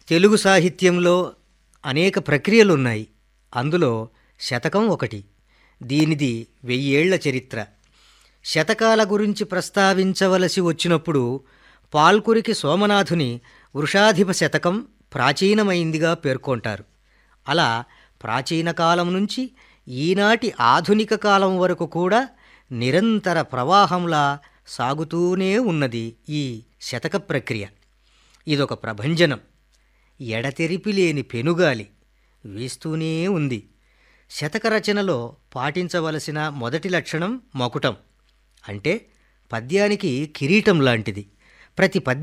తెలుగు సాహిత్యంలో అనేక ప్రక్రియలున్నాయి అందులో శతకం ఒకటి దీనిది వెయ్యేళ్ల చరిత్ర శతకాల గురించి ప్రస్తావించవలసి వచ్చినప్పుడు పాల్కురికి సోమనాథుని వృషాధిప శతకం ప్రాచీనమైందిగా పేర్కొంటారు అలా ప్రాచీన కాలం నుంచి ఈనాటి ఆధునిక కాలం వరకు కూడా నిరంతర ప్రవాహంలా సాగుతూనే ఉన్నది ఈ శతక ప్రక్రియ ఇదొక ప్రభంజనం ఎడతెరిపి లేని పెనుగాలి వీస్తూనే ఉంది శతక రచనలో పాటించవలసిన మొదటి లక్షణం మకుటం అంటే పద్యానికి కిరీటం లాంటిది ప్రతి పద్యం